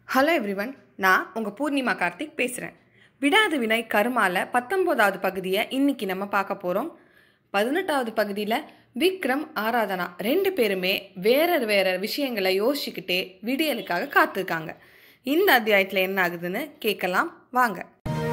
hello everyone நான் உங்கள் பூர்ணிமா கார்த்திக் பேசுகிறேன் விடாது வினை கருமால பத்தொம்போதாவது பகுதியை இன்னைக்கு நம்ம பார்க்க போகிறோம் பதினெட்டாவது பகுதியில் விக்ரம் ஆராதனா ரெண்டு பேருமே வேற வேற விஷயங்களை யோசிச்சுக்கிட்டே விடியலுக்காக காத்திருக்காங்க இந்த அத்தியாயத்தில் என்ன ஆகுதுன்னு கேட்கலாம் வாங்க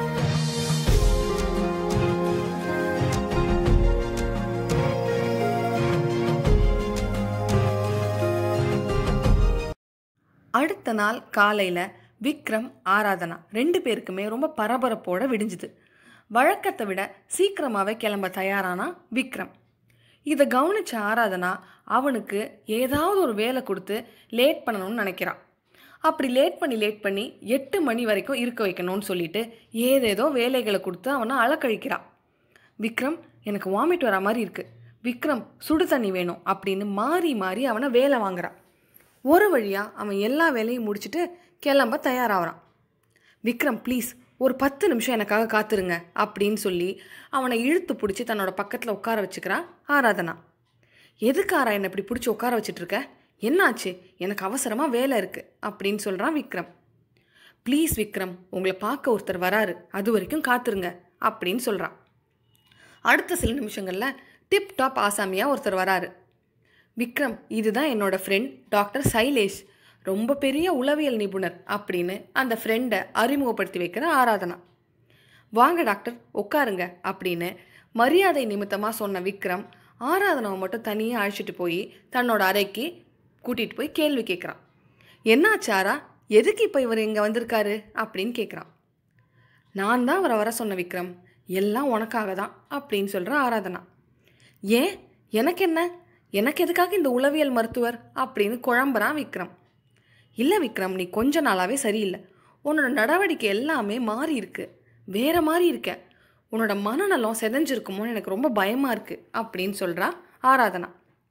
அடுத்த நாள் காலையில் விக்ரம் ஆராதனா ரெண்டு பேருக்குமே ரொம்ப பரபரப்போட விடிஞ்சுது வழக்கத்தை விட சீக்கிரமாகவே கிளம்ப தயாரானா விக்ரம் இதை கவனிச்ச ஆராதனா அவனுக்கு ஏதாவது ஒரு வேலை கொடுத்து லேட் பண்ணணும்னு நினைக்கிறான் அப்படி லேட் பண்ணி லேட் பண்ணி எட்டு மணி வரைக்கும் இருக்க வைக்கணும்னு சொல்லிட்டு ஏதேதோ வேலைகளை கொடுத்து அவனை அலக்கழிக்கிறான் விக்ரம் எனக்கு வாமிட் வர மாதிரி இருக்கு விக்ரம் சுடு தண்ணி வேணும் அப்படின்னு மாறி மாறி அவனை வேலை வாங்குறான் ஒரு வழியாக அவன் எல்லா வேலையும் முடிச்சுட்டு கிளம்ப தயாராகிறான் விக்ரம் ப்ளீஸ் ஒரு பத்து நிமிஷம் எனக்காக காத்துருங்க அப்படின்னு சொல்லி அவனை இழுத்து பிடிச்சி தன்னோட பக்கத்தில் உட்கார வச்சுக்கிறான் ஆராதனா எதுக்காரா என்னை இப்படி பிடிச்சி உட்கார வச்சிட்டு இருக்க என்னாச்சு எனக்கு அவசரமாக வேலை இருக்குது அப்படின்னு சொல்கிறான் விக்ரம் ப்ளீஸ் விக்ரம் உங்களை பார்க்க ஒருத்தர் வராரு அது வரைக்கும் காத்துருங்க அப்படின்னு சொல்கிறான் அடுத்த சில நிமிஷங்களில் டிப் டாப் ஆசாமியாக ஒருத்தர் வராரு விக்ரம் இதுதான் என்னோட ஃப்ரெண்ட் டாக்டர் சைலேஷ் ரொம்ப பெரிய உளவியல் நிபுணர் அப்படின்னு அந்த ஃப்ரெண்டை அறிமுகப்படுத்தி வைக்கிற ஆராதனா வாங்க டாக்டர் உட்காருங்க அப்படின்னு மரியாதை நிமித்தமாக சொன்ன விக்ரம் ஆராதனாவை மட்டும் தனியாக அழைச்சிட்டு போய் தன்னோட அறைக்கு கூட்டிகிட்டு போய் கேள்வி கேட்குறான் என்னாச்சு ஆரா எதுக்கு இப்போ இவர் இங்கே வந்திருக்காரு அப்படின்னு கேட்குறான் நான் தான் அவரை வர சொன்ன விக்ரம் எல்லாம் உனக்காக தான் அப்படின்னு சொல்கிற ஆராதனா ஏன் எனக்கு என்ன எனக்கு எதுக்காக இந்த உளவியல் மருத்துவர் அப்படின்னு குழம்புறான் விக்ரம் இல்லை விக்ரம் நீ கொஞ்ச நாளாகவே சரியில்லை உன்னோட நடவடிக்கை எல்லாமே மாறி இருக்கு வேற மாதிரி இருக்க உன்னோட மனநலம் செதஞ்சிருக்குமோன்னு எனக்கு ரொம்ப பயமாக இருக்கு அப்படின்னு சொல்கிறா ஆராதனா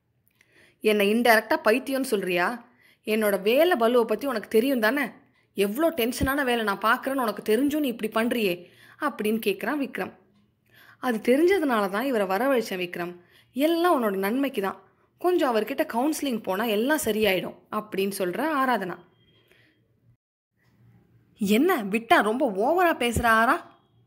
என்னை இன்டெரக்டாக பைத்தியம்னு சொல்கிறியா என்னோட வேலை பலுவை பற்றி உனக்கு தெரியும் தானே எவ்வளோ டென்ஷனான வேலை நான் பார்க்குறேன்னு உனக்கு தெரிஞ்சும் நீ இப்படி பண்ணுறியே அப்படின்னு கேட்குறான் விக்ரம் அது தெரிஞ்சதுனால தான் இவரை வரவழைச்சேன் விக்ரம் எல்லாம் உன்னோட நன்மைக்கு தான் கொஞ்சம் அவர்கிட்ட கவுன்சிலிங் போனால் எல்லாம் சரியாயிடும் அப்படின்னு சொல்கிற ஆராதனா என்ன விட்டா ரொம்ப ஓவராக பேசுகிற ஆரா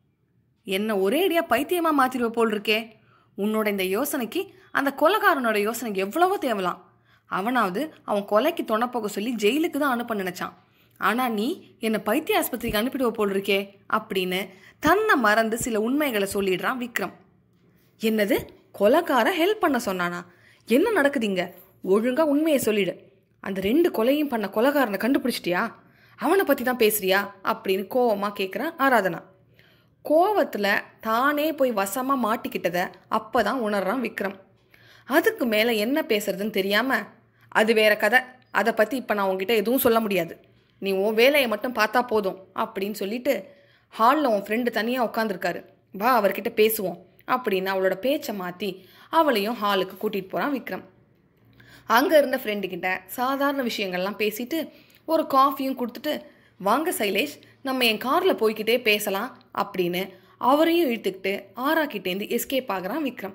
என்ன ஒரே அடியாக பைத்தியமாக மாற்றிடுவ போல் இருக்கே உன்னோட இந்த யோசனைக்கு அந்த கொலைகாரனோட யோசனைக்கு எவ்வளவோ தேவலாம் அவனாவது அவன் கொலைக்கு துணைப்போக சொல்லி ஜெயிலுக்கு தான் அனுப்ப நினச்சான் ஆனால் நீ என்னை பைத்திய ஆஸ்பத்திரிக்கு அனுப்பிடுவ போல் இருக்கே அப்படின்னு தன்னை மறந்து சில உண்மைகளை சொல்லிடுறான் விக்ரம் என்னது கொலைக்கார ஹெல்ப் பண்ண சொன்னானா என்ன நடக்குதுங்க ஒழுங்கா உண்மையை சொல்லிடு அந்த ரெண்டு கொலையும் பண்ண கொலைகாரனை கண்டுபிடிச்சிட்டியா அவனை பற்றி தான் பேசுறியா அப்படின்னு கோவமாக கேட்குறான் ஆராதனா கோவத்தில் தானே போய் வசமாக மாட்டிக்கிட்டதை அப்போ தான் உணர்றான் விக்ரம் அதுக்கு மேலே என்ன பேசுறதுன்னு தெரியாமல் அது வேற கதை அதை பற்றி இப்போ நான் உங்ககிட்ட எதுவும் சொல்ல முடியாது நீ உன் வேலையை மட்டும் பார்த்தா போதும் அப்படின்னு சொல்லிட்டு ஹாலில் உன் ஃப்ரெண்டு தனியாக உட்காந்துருக்காரு வா அவர்கிட்ட பேசுவோம் அப்படின்னு அவளோட பேச்சை மாற்றி அவளையும் ஹாலுக்கு கூட்டிகிட்டு போகிறான் விக்ரம் அங்கே இருந்த ஃப்ரெண்டுக்கிட்ட சாதாரண விஷயங்கள்லாம் பேசிட்டு ஒரு காஃபியும் கொடுத்துட்டு வாங்க சைலேஷ் நம்ம என் காரில் போய்கிட்டே பேசலாம் அப்படின்னு அவரையும் இழுத்துக்கிட்டு ஆராக்கிட்டேருந்து எஸ்கேப் ஆகுறான் விக்ரம்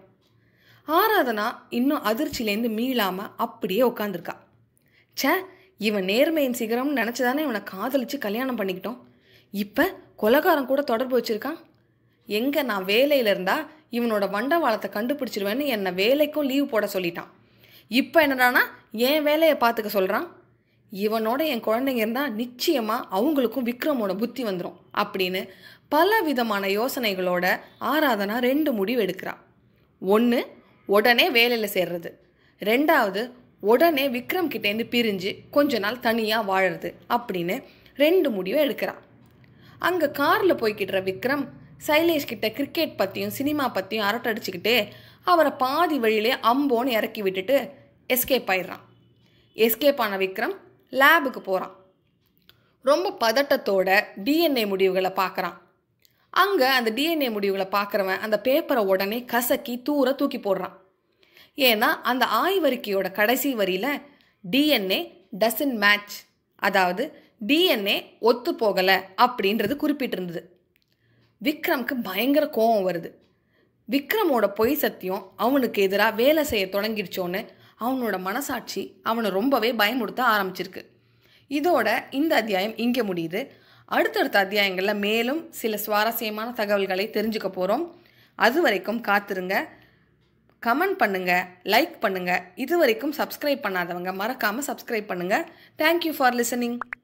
ஆராதனா இன்னும் அதிர்ச்சியிலேருந்து மீளாமல் அப்படியே உட்காந்துருக்கா ச்சே இவன் நேர்மையின் சிகரம்னு நினச்சிதானே இவனை காதலிச்சு கல்யாணம் பண்ணிக்கிட்டோம் இப்போ கொலகாரன் கூட தொடர்பு வச்சுருக்கான் எங்கே நான் வேலையில் இருந்தா இவனோட வண்டவாளத்தை கண்டுபிடிச்சிருவேன்னு என்னை வேலைக்கும் லீவ் போட சொல்லிட்டான் இப்போ என்னடானா என் வேலையை பார்த்துக்க சொல்கிறான் இவனோட என் குழந்தைங்க இருந்தால் நிச்சயமாக அவங்களுக்கும் விக்ரமோட புத்தி வந்துடும் அப்படின்னு பல விதமான யோசனைகளோட ஆராதனா ரெண்டு முடிவு எடுக்கிறா ஒன்று உடனே வேலையில் சேர்றது ரெண்டாவது உடனே விக்ரம் கிட்டேருந்து பிரிஞ்சு கொஞ்ச நாள் தனியாக வாழறது அப்படின்னு ரெண்டு முடிவை எடுக்கிறா அங்கே காரில் போய்கிட்டுற விக்ரம் சைலேஷ் கிட்ட கிரிக்கெட் பற்றியும் சினிமா பற்றியும் அரட்டடிச்சுக்கிட்டே அவரை பாதி வழியிலே அம்போன்னு இறக்கி விட்டுட்டு எஸ்கேப் ஆயிடுறான் எஸ்கேப் ஆன விக்ரம் லேபுக்கு போகிறான் ரொம்ப பதட்டத்தோட டிஎன்ஏ முடிவுகளை பார்க்குறான் அங்கே அந்த டிஎன்ஏ முடிவுகளை பார்க்குறவன் அந்த பேப்பரை உடனே கசக்கி தூர தூக்கி போடுறான் ஏன்னா அந்த ஆய்வறிக்கையோட கடைசி வரியில் டிஎன்ஏ டசன் மேட்ச் அதாவது டிஎன்ஏ ஒத்து போகலை அப்படின்றது குறிப்பிட்டிருந்தது விக்ரம்க்கு பயங்கர கோபம் வருது விக்ரமோட பொய் சத்தியம் அவனுக்கு எதிராக வேலை செய்ய தொடங்கிடுச்சோன்னு அவனோட மனசாட்சி அவனை ரொம்பவே பயமுறுத்த ஆரம்பிச்சிருக்கு இதோட இந்த அத்தியாயம் இங்கே முடியுது அடுத்தடுத்த அத்தியாயங்களில் மேலும் சில சுவாரஸ்யமான தகவல்களை தெரிஞ்சுக்க போகிறோம் அது வரைக்கும் காத்திருங்க கமெண்ட் பண்ணுங்கள் லைக் பண்ணுங்கள் இது வரைக்கும் சப்ஸ்கிரைப் பண்ணாதவங்க மறக்காமல் சப்ஸ்கிரைப் பண்ணுங்கள் தேங்க்யூ ஃபார் லிசனிங்